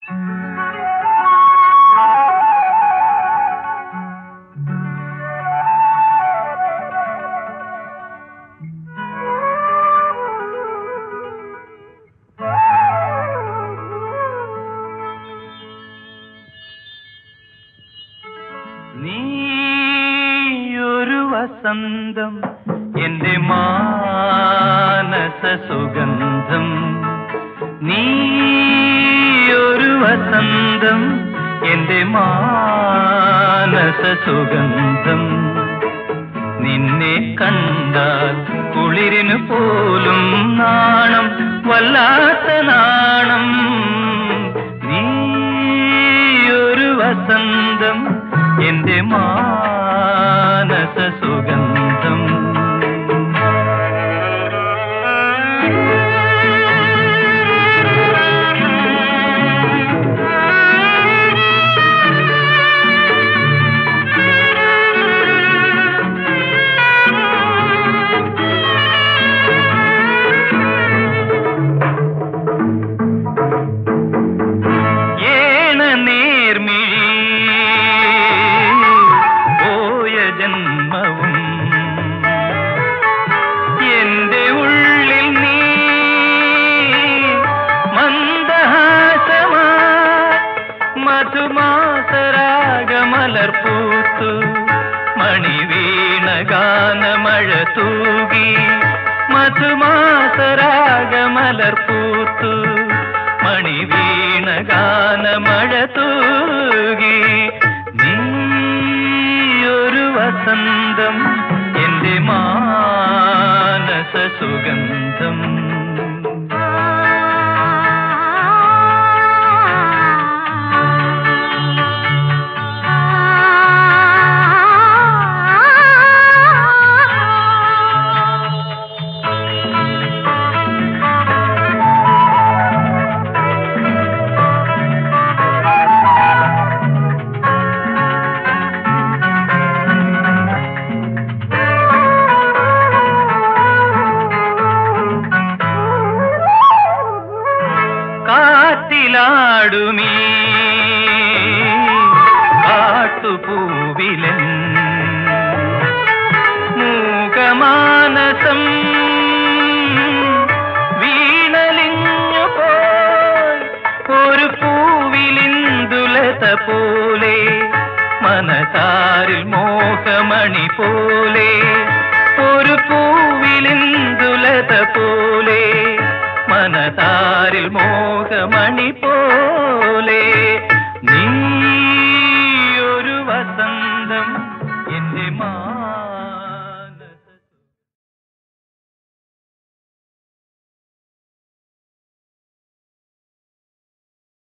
നീയൊരു വസന്തം എന്റെ മാനസ സുഗന്ധം നീയൊരു വസന്തം എന്റെ മാനസ സുഗന്ധം നിന്നെ കണ്ടാൽ കുളിരിന് പോലും നാണം വല്ലാത്ത നാണം നീയൊരു വസന്തം എന്റെ മാനസ സുഗന്ധം ഏണ നേർമിഴി പോയ ജന്മവും എന്റെ ഉള്ളിൽ നീ മന്ദഹാസമാ മധുമാസരാഗമലർപ്പൂത്തു മണിവീണ ഗാനമഴ തൂകി മധുമാസരാഗമലർപ്പൂത്തു മണിവീണ ഗാനമഴ തൂകി നീയൊരു വസന്തം എന്റെ മാനസ സുഗന്ധം കാറ്റിലാടുമീ കാട്ടുപൂവിലൻ മൂകമാനസം വീണലിഞ്ഞു പോയി ഒരു പൂവിലിന്ദുലത പോലെ മനതാരിൽ മോഹമണി പോലെ ഒരു പൂവിലിന്ദുലത പോലെ മനതാരിൽ മോഹമണി പോലെ